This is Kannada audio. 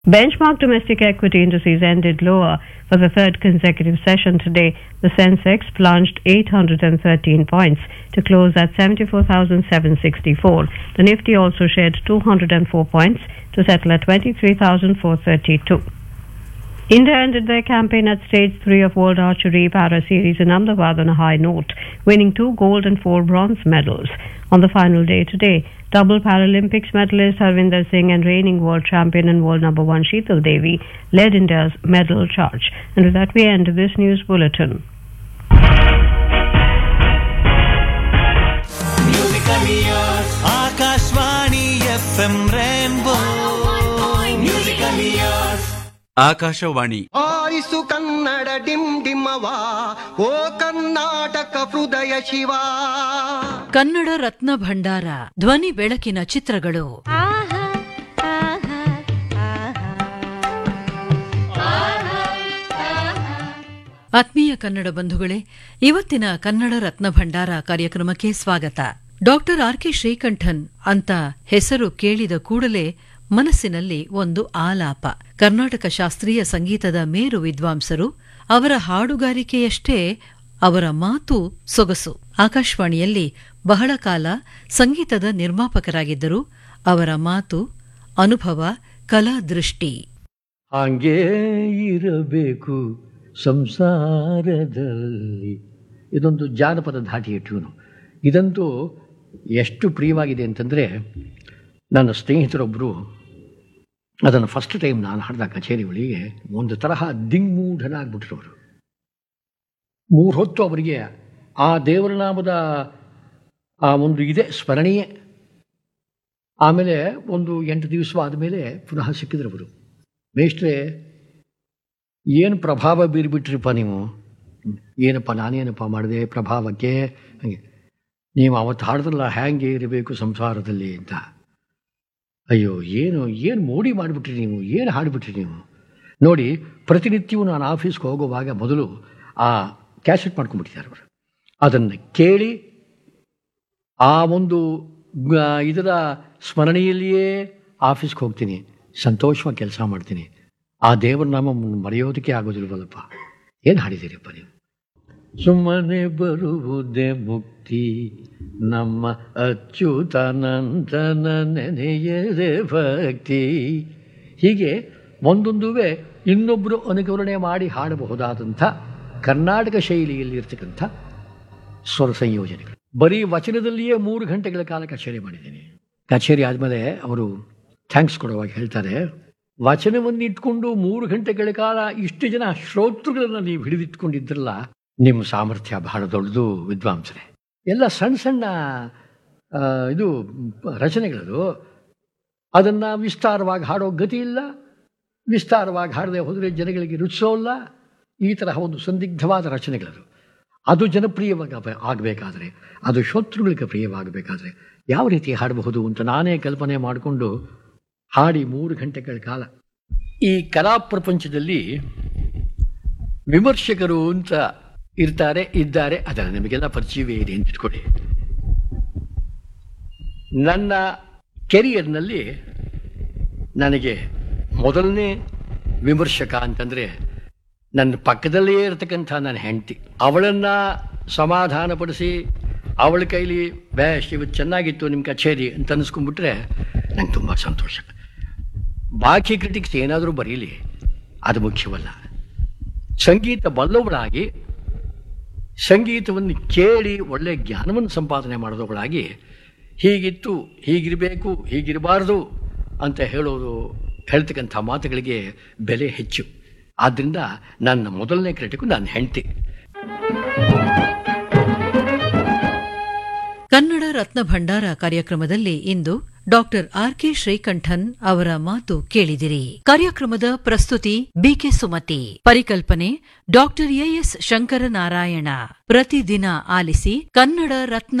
Benchmark domestic equity indices ended lower for the third consecutive session today. The Sensex plunged 813 points to close at 74,764. The Nifty also shed 204 points to settle at 23,432. India ended their campaign at stage three of World Archery Para Series in Ahmedabad on a high note, winning two gold and four bronze medals. On the final day today, double Paralympics medalist Harvinder Singh and reigning world champion and world number one Sheetal Devi led India's medal charge. And with that, we end this news bulletin. Akashvani F M rainbow musical ears Akashvani ಆರಿಸು ಕನ್ನಡ ಡಿಮ್ ಡಿಮ್ಮವ ಓ ಕರ್ನಾಟಕ ಹೃದಯ ಶಿವ ಕನ್ನಡ ರತ್ನ ಭಂಡಾರ ಧ್ವನಿ ಬೆಳಕಿನ ಚಿತ್ರಗಳು ಆತ್ಮೀಯ ಕನ್ನಡ ಬಂಧುಗಳೇ ಇವತ್ತಿನ ಕನ್ನಡ ರತ್ನ ಭಂಡಾರ ಕಾರ್ಯಕ್ರಮಕ್ಕೆ ಸ್ವಾಗತ ಡಾಕ್ಟರ್ ಆರ್ ಕೆ ಶ್ರೀಕಂಠನ್ ಅಂತ ಹೆಸರು ಕೇಳಿದ ಕೂಡಲೇ ಮನಸ್ಸಿನಲ್ಲಿ ಒಂದು ಆಲಾಪ ಕರ್ನಾಟಕ ಶಾಸ್ತ್ರೀಯ ಸಂಗೀತದ ಮೇರು ವಿದ್ವಾಂಸರು ಅವರ ಹಾಡುಗಾರಿಕೆಯಷ್ಟೇ ಅವರ ಮಾತು ಸೊಗಸು ಆಕಾಶವಾಣಿಯಲ್ಲಿ ಬಹಳ ಕಾಲ ಸಂಗೀತದ ನಿರ್ಮಾಪಕರಾಗಿದ್ದರು ಅವರ ಮಾತು ಅನುಭವ ಕಲಾ ದೃಷ್ಟಿ ಹಾಗೇ ಇರಬೇಕು ಸಂಸಾರದಲ್ಲಿ ಇದೊಂದು ಜಾನಪದ ಧಾಟಿಯ ಟ್ಯೂನು ಇದಂತೂ ಎಷ್ಟು ಪ್ರಿಯವಾಗಿದೆ ಅಂತಂದರೆ ನನ್ನ ಸ್ನೇಹಿತರೊಬ್ಬರು ಅದನ್ನು ಫಸ್ಟ್ ಟೈಮ್ ನಾನು ಹಾಡಿದ ಕಚೇರಿ ಒಳಗೆ ಒಂದು ತರಹ ದಿಗ್ಮೂಢನಾಗ್ಬಿಟ್ರು ಅವರು ಮೂರು ಹೊತ್ತು ಅವರಿಗೆ ಆ ದೇವರ ನಾಮದ ಆ ಒಂದು ಇದೆ ಸ್ಮರಣೆಯೇ ಆಮೇಲೆ ಒಂದು ಎಂಟು ದಿವಸ ಆದಮೇಲೆ ಪುನಃ ಸಿಕ್ಕಿದ್ರು ಅವರು ಮೇಷ್ಟ್ರೆ ಏನು ಪ್ರಭಾವ ಬೀರಿಬಿಟ್ರಿಪ್ಪ ನೀವು ಏನಪ್ಪ ನಾನೇನಪ್ಪ ಮಾಡಿದೆ ಪ್ರಭಾವಕ್ಕೆ ಹಾಗೆ ನೀವು ಅವತ್ತು ಹಾಡಿದ್ರಲ್ಲ ಹ್ಯಾಂಗೆ ಇರಬೇಕು ಸಂಸಾರದಲ್ಲಿ ಅಂತ ಅಯ್ಯೋ ಏನು ಏನು ಮೋಡಿ ಮಾಡಿಬಿಟ್ರಿ ನೀವು ಏನು ಹಾಡಿಬಿಟ್ರಿ ನೀವು ನೋಡಿ ಪ್ರತಿನಿತ್ಯವೂ ನಾನು ಆಫೀಸ್ಗೆ ಹೋಗುವಾಗ ಮೊದಲು ಆ ಕ್ಯಾಸೆಟ್ ಮಾಡ್ಕೊಂಡ್ಬಿಟ್ಟಿದ್ದಾರೆ ಅವರು ಅದನ್ನು ಕೇಳಿ ಆ ಒಂದು ಗ- ಇದರ ಸ್ಮರಣೆಯಲ್ಲಿಯೇ ಆಫೀಸ್ಗೆ ಹೋಗ್ತೀನಿ ಸಂತೋಷವಾಗಿ ಕೆಲಸ ಮಾಡ್ತೀನಿ ಆ ದೇವರ ನಾಮ ಮರೆಯೋದಕ್ಕೆ ಆಗೋದಿಲ್ವಲ್ಲಪ್ಪ ಏನು ಹಾಡಿದ್ದೀರಪ್ಪ ನೀವು ಸುಮ್ಮನೆ ಬರುವುದೇ ಮುಕ್ತಿ ನಮ್ಮ ಅಚ್ಯುತಾನಂದನ ನೆನೆಯದೆ ಭಕ್ತಿ ಹೀಗೆ ಒಂದೊಂದುವೆ ಇನ್ನೊಬ್ಬರು ಅನುಕರಣೆ ಮಾಡಿ ಹಾಡಬಹುದಾದಂಥ ಕರ್ನಾಟಕ ಶೈಲಿಯಲ್ಲಿ ಇರ್ತಕ್ಕಂಥ ಸ್ವರ ಸಂಯೋಜನೆಗಳು ಬರೀ ವಚನದಲ್ಲಿಯೇ ಮೂರು ಗಂಟೆಗಳ ಕಾಲ ಕಚೇರಿ ಮಾಡಿದ್ದೀನಿ ಕಚೇರಿ ಆದಮೇಲೆ ಅವರು ಥ್ಯಾಂಕ್ಸ್ ಕೊಡುವಾಗ ಹೇಳ್ತಾರೆ ವಚನವನ್ನು ಇಟ್ಕೊಂಡು ಮೂರು ಗಂಟೆಗಳ ಕಾಲ ಇಷ್ಟು ಜನ ಶ್ರೋತೃಗಳನ್ನು ನೀವು ಹಿಡಿದಿಟ್ಕೊಂಡಿದ್ರಲ್ಲ ನಿಮ್ಮ ಸಾಮರ್ಥ್ಯ ಬಹಳ ದೊಡ್ಡದು ವಿದ್ವಾಂಸರೇ ಎಲ್ಲ ಸಣ್ಣ ಸಣ್ಣ ಆ, ಇದು ರಚನೆಗಳದು ಅದನ್ನು ವಿಸ್ತಾರವಾಗಿ ಹಾಡೋ ಗತಿ ಇಲ್ಲ ವಿಸ್ತಾರವಾಗಿ ಹಾಡದೆ ಹೋದರೆ ಜನಗಳಿಗೆ ರುಚಿಸೋಲ್ಲ ಈ ತರಹ ಒಂದು ಸಂದಿಗ್ಧವಾದ ರಚನೆಗಳದು ಅದು ಜನಪ್ರಿಯವಾಗಿ ಆಗಬೇಕಾದ್ರೆ ಅದು ಶ್ರೋತೃಗಳಿಗೆ ಪ್ರಿಯವಾಗಬೇಕಾದ್ರೆ ಯಾವ ರೀತಿ ಹಾಡಬಹುದು ಅಂತ ನಾನೇ ಕಲ್ಪನೆ ಮಾಡಿಕೊಂಡು ಹಾಡಿ ಮೂರು ಗಂಟೆಗಳ ಕಾಲ ಈ ಕಲಾ ಪ್ರಪಂಚದಲ್ಲಿ ವಿಮರ್ಶಕರು ಅಂತ ಇರ್ತಾರೆ ಇದ್ದಾರೆ ಅದರ ನಿಮಗೆಲ್ಲ ಪರಿಚಯವೇ ಇದೆ ಅಂತ ಇಟ್ಕೊಳ್ಳಿ ನನ್ನ ಕೆರಿಯರ್ನಲ್ಲಿ ನನಗೆ ಮೊದಲನೇ ವಿಮರ್ಶಕ ಅಂತಂದರೆ ನನ್ನ ಪಕ್ಕದಲ್ಲೇ ಇರತಕ್ಕಂಥ ನನ್ನ ಹೆಂಡತಿ ಅವಳನ್ನು ಸಮಾಧಾನಪಡಿಸಿ ಅವಳ ಕೈಲಿ ಬ್ಯಾಶ್ ಇವತ್ತು ಚೆನ್ನಾಗಿತ್ತು ನಿಮ್ಮ ಕಚೇರಿ ಅಂತ ಅನ್ನಿಸ್ಕೊಂಡ್ಬಿಟ್ರೆ ನಂಗೆ ತುಂಬ ಸಂತೋಷ ಬಾಕಿ ಕ್ರಿಟಿಕ್ಸ್ ಏನಾದರೂ ಬರೀಲಿ ಅದು ಮುಖ್ಯವಲ್ಲ ಸಂಗೀತ ಬಲ್ಲವಳಾಗಿ ಸಂಗೀತವನ್ನು ಕೇಳಿ ಒಳ್ಳೆಯ ಜ್ಞಾನವನ್ನು ಸಂಪಾದನೆ ಮಾಡಿದವಳಾಗಿ ಹೀಗಿತ್ತು ಹೀಗಿರಬೇಕು ಹೀಗಿರಬಾರ್ದು ಅಂತ ಹೇಳೋದು ಹೇಳ್ತಕ್ಕಂಥ ಮಾತುಗಳಿಗೆ ಬೆಲೆ ಹೆಚ್ಚು ಆದ್ದರಿಂದ ನನ್ನ ಮೊದಲನೇ ಕ್ರಿಟಿಕು ನನ್ನ ಹೆಂಡತಿ ಕನ್ನಡ ರತ್ನ ಭಂಡಾರ ಕಾರ್ಯಕ್ರಮದಲ್ಲಿ ಇಂದು ಡಾಕ್ಟರ್ ಆರ್ ಕೆ ಶ್ರೀಕಂಠನ್ ಅವರ ಮಾತು ಕೇಳಿದಿರಿ ಕಾರ್ಯಕ್ರಮದ ಪ್ರಸ್ತುತಿ ಬಿಕೆ ಸುಮತಿ ಪರಿಕಲ್ಪನೆ ಡಾಕ್ಟರ್ ಎಎಸ್ ಶಂಕರನಾರಾಯಣ ಪ್ರತಿದಿನ ಆಲಿಸಿ ಕನ್ನಡ ರತ್ನ